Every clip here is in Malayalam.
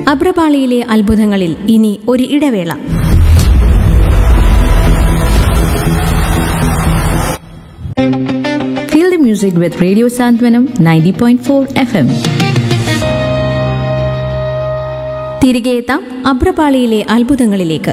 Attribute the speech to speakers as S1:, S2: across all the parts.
S1: അബ്രപാളിയിലെ അത്ഭുതങ്ങളിൽ ഇനി ഒരു ഇടവേള
S2: Feel the music with Radio Santwanam 90.4 FM.
S1: തിരികെ എത്താം അബ്രപാളിയിലെ അത്ഭുതങ്ങളിലേക്ക്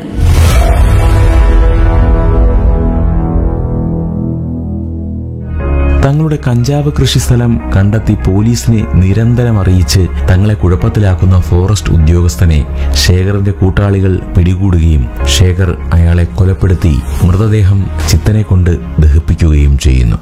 S3: തങ്ങളുടെ കഞ്ചാവ് കൃഷിസ്ഥലം കണ്ടെത്തി പോലീസിനെ നിരന്തരം അറിയിച്ച് തങ്ങളെ കുഴപ്പത്തിലാക്കുന്ന ഫോറസ്റ്റ് ഉദ്യോഗസ്ഥനെ ശേഖറിന്റെ കൂട്ടാളികൾ പിടികൂടുകയും ശേഖർ അയാളെ കൊലപ്പെടുത്തി മൃതദേഹം ചിത്തനെ കൊണ്ട് ദഹിപ്പിക്കുകയും ചെയ്യുന്നു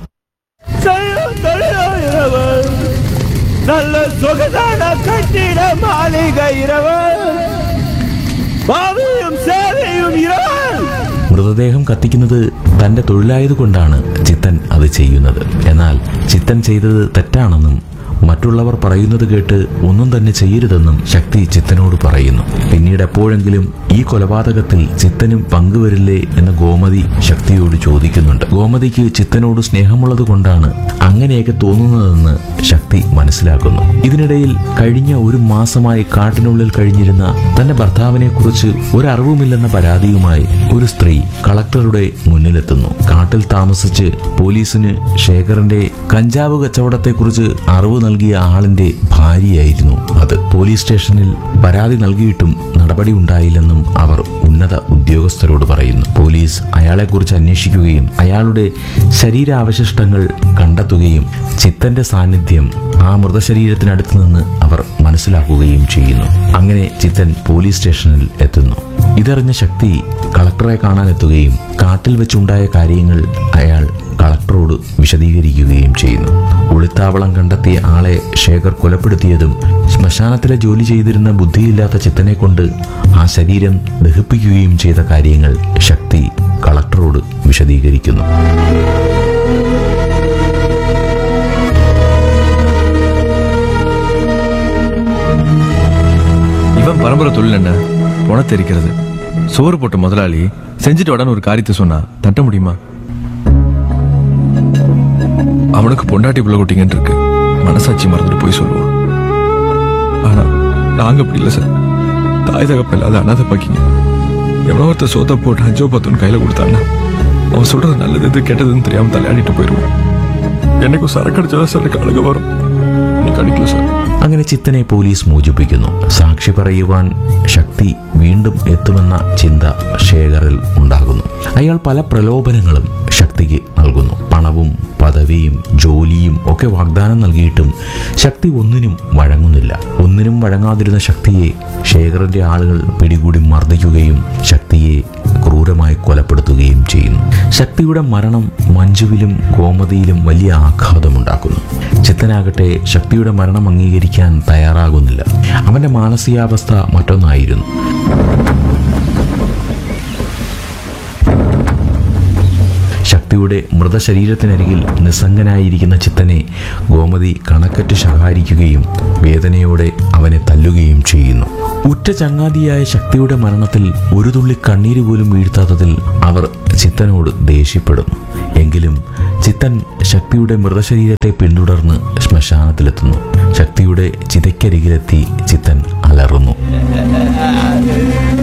S4: இரவன் நல்ல சொகதான கட்டிட மாளிகை இரவன் பாவியும் சேவையும் இரவன்
S3: മൃതദേഹം കത്തിക്കുന്നത് തന്റെ തൊഴിലായതുകൊണ്ടാണ് ചിത്തൻ അത് ചെയ്യുന്നത് എന്നാൽ ചിത്തൻ ചെയ്തത് തെറ്റാണെന്നും മറ്റുള്ളവർ പറയുന്നത് കേട്ട് ഒന്നും തന്നെ ചെയ്യരുതെന്നും ശക്തി ചിത്തനോട് പറയുന്നു പിന്നീട് എപ്പോഴെങ്കിലും ഈ കൊലപാതകത്തിൽ ചിത്തനും പങ്കുവരില്ലേ എന്ന് ഗോമതി ശക്തിയോട് ചോദിക്കുന്നുണ്ട് ഗോമതിക്ക് ചിത്തനോട് സ്നേഹമുള്ളത് കൊണ്ടാണ് അങ്ങനെയൊക്കെ തോന്നുന്നതെന്ന് ശക്തി മനസ്സിലാക്കുന്നു ഇതിനിടയിൽ കഴിഞ്ഞ ഒരു മാസമായി കാട്ടിനുള്ളിൽ കഴിഞ്ഞിരുന്ന തന്റെ ഭർത്താവിനെ കുറിച്ച് ഒരറിവുമില്ലെന്ന പരാതിയുമായി ഒരു സ്ത്രീ കളക്ടറുടെ മുന്നിലെത്തുന്നു കാട്ടിൽ താമസിച്ച് പോലീസിന് ശേഖറിന്റെ കഞ്ചാവ് കച്ചവടത്തെക്കുറിച്ച് അറിവ് നൽകിയ ആളിന്റെ ഭാര്യയായിരുന്നു അത് പോലീസ് സ്റ്റേഷനിൽ പരാതി നൽകിയിട്ടും നടപടി ഉണ്ടായില്ലെന്നും അവർ ഉന്നത ഉദ്യോഗസ്ഥരോട് പറയുന്നു പോലീസ് അയാളെക്കുറിച്ച് അന്വേഷിക്കുകയും അയാളുടെ ശരീരാവശിഷ്ടങ്ങൾ കണ്ടെത്തുകയും ചിത്തന്റെ സാന്നിധ്യം ആ മൃതശരീരത്തിനടുത്ത് നിന്ന് അവർ മനസ്സിലാക്കുകയും ചെയ്യുന്നു അങ്ങനെ ചിത്തൻ പോലീസ് സ്റ്റേഷനിൽ എത്തുന്നു ഇതറിഞ്ഞ ശക്തി കളക്ടറെ കാണാനെത്തുകയും കാട്ടിൽ വെച്ചുണ്ടായ കാര്യങ്ങൾ അയാൾ കളക്ടറോട് വിശദീകരിക്കുകയും ചെയ്യുന്നു ഒളിത്താവളം കണ്ടെത്തിയ ആളെ ശേഖർ കൊലപ്പെടുത്തിയതും ശ്മശാനത്തിലെ ജോലി ചെയ്തിരുന്ന ബുദ്ധിയില്ലാത്ത ചിത്തനെ കൊണ്ട് ആ ശരീരം ദഹിപ്പിക്കുകയും ചെയ്ത കാര്യങ്ങൾ ശക്തി കളക്ടറോട് വിശദീകരിക്കുന്നു
S5: இவன் பரம்பரை தொழில் என்ன பணத்தை தெரிக்கிறது சோறு போட்ட முதலாளி செஞ்சுட்டு உடனே ஒரு காரியத்தை சொன்னா தட்ட முடியுமா அவனுக்கு பொண்டாட்டி பிள்ளை குட்டிங்கன்னு இருக்கு மனசாட்சி மறந்துட்டு போய் சொல்லுவான் ஆனா நாங்க அப்படி இல்லை சார் தாய் தகப்ப இல்லாத அனாதை பாக்கிங்க எவ்வளோ ஒருத்தர் சோத்த போட்டு அஞ்சோ பத்துன்னு கையில கொடுத்தான்னா அவன் சொல்றது நல்லது எது கெட்டதுன்னு தெரியாம தலையாடிட்டு போயிடுவான் என்னைக்கும் சரக்கு அடிச்சாலும் சரக்கு அழுக வரும் நீ கடிக்கல சார்
S3: അങ്ങനെ ചിത്തനെ പോലീസ് മോചിപ്പിക്കുന്നു സാക്ഷി പറയുവാൻ ശക്തി വീണ്ടും എത്തുമെന്ന ചിന്ത ശേഖറിൽ ഉണ്ടാകുന്നു അയാൾ പല പ്രലോഭനങ്ങളും ശക്തിക്ക് നൽകുന്നു പണവും പദവിയും ജോലിയും ഒക്കെ വാഗ്ദാനം നൽകിയിട്ടും ശക്തി ഒന്നിനും വഴങ്ങുന്നില്ല ഒന്നിനും വഴങ്ങാതിരുന്ന ശക്തിയെ ശേഖറിന്റെ ആളുകൾ പിടികൂടി മർദ്ദിക്കുകയും ശക്തിയെ ക്രൂരമായി കൊലപ്പെടുത്തുകയും ചെയ്യുന്നു ശക്തിയുടെ മരണം മഞ്ജുവിലും ഗോമതിയിലും വലിയ ആഘാതമുണ്ടാക്കുന്നു ചിത്തനാകട്ടെ ശക്തിയുടെ മരണം അംഗീകരിക്കാൻ തയ്യാറാകുന്നില്ല അവന്റെ മാനസികാവസ്ഥ മറ്റൊന്നായിരുന്നു ശക്തിയുടെ മൃതശരീരത്തിനരികിൽ നിസ്സംഗനായിരിക്കുന്ന ചിത്തനെ ഗോമതി കണക്കറ്റ് ശകാരിക്കുകയും വേദനയോടെ അവനെ തല്ലുകയും ചെയ്യുന്നു ഉറ്റ ചങ്ങാതിയായ ശക്തിയുടെ മരണത്തിൽ ഒരു തുള്ളി കണ്ണീര് പോലും വീഴ്ത്താത്തതിൽ അവർ ചിത്തനോട് ദേഷ്യപ്പെടുന്നു എങ്കിലും ചിത്തൻ ശക്തിയുടെ മൃതശരീരത്തെ പിന്തുടർന്ന് ശ്മശാനത്തിലെത്തുന്നു ശക്തിയുടെ ചിതയ്ക്കരികിലെത്തി ചിത്തൻ അലറുന്നു